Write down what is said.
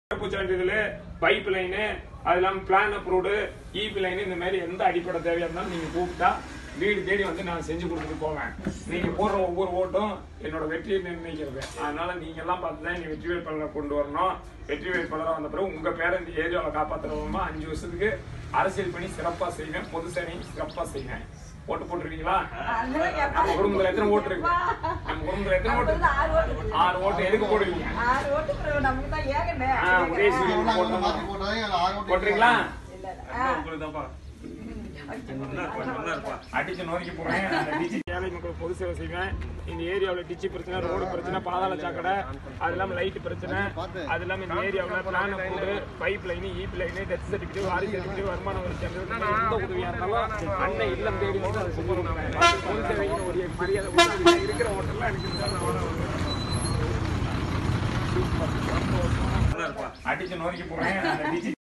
சிறப்பு சான்றிதழ் pipe line அது இல்லாமல் பிளான் அப்ரூவ்டு இபி லைனு இந்த மாதிரி எந்த அடிப்படை தேவையா இருந்தாலும் நீங்க கூப்பிட்டா வீடு தேடி வந்து நான் செஞ்சு கொடுத்துட்டு போவேன் நீங்க போடுற ஒவ்வொரு ஓட்டும் என்னோட வெற்றியை நிர்ணயிக்கிறது அதனால நீங்க எல்லாம் பார்த்து தான் நீங்க வெற்றி வேட்பாளரை கொண்டு வரணும் வெற்றி வேட்பாளராக வந்த பிறகு உங்க பேரை இந்த ஏரியாவில் காப்பாற்றுறவங்க அஞ்சு வருஷத்துக்கு அரசியல் பணி சிறப்பா செய்வேன் பொது சேவை சிறப்பா செய்வேன் ஓட்டு போட்டுருக்கீங்களா அதெல்லாம் கேட்பாங்க. நம்ம குடும்பத்துல எத்தனை ஓட்டு இருக்கு நம்ம குடும்பத்துல எத்தனை ஓட்டு அடுத்தது ஆறு ஓட்டு இருக்கு. ஆறு ஓட்டு எதுக்கு போடுவீங்க ஆறு ஓட்டு பிறகு நமக்கு தான் ஏகனே. ஆ, உதயசூரியன் இல்ல, போட்டோமா? மாத்தி போட்டாங்க, அதுல ஆறு ஓட்டு போட்டுறீங்களா இல்ல. ஆ, அடிச்சு நோக்கி போறேன் அந்த டிச்சி ஏழை மக்கள் பொது சேவை செய்வேன் இந்த ஏரியாவில் டிச்சி பிரச்சனை ரோடு பிரச்சனை பாதாள சாக்கடை அது இல்லாமல் லைட் பிரச்சனை அது இல்லாமல் இந்த ஏரியாவில் plan approved pipeline EB line death certificate வாரி சர்டிஃபிகேட் வருமான வரி சான்றிதழ் இந்த மாதிரி எந்த உதவியாக இருந்தாலும் அண்ணன் இல்லம் தேடி வந்து அதை செஞ்சு கொடுக்குறேன் பொது சேவைக்கு ஒரு மரியாதை கொடுத்து இருக்கிற ஹோட்டல்லாம் எனக்கு இருந்தா நான் வர அடிச்சு நோக்கி போறேன் அந்த டிச்சி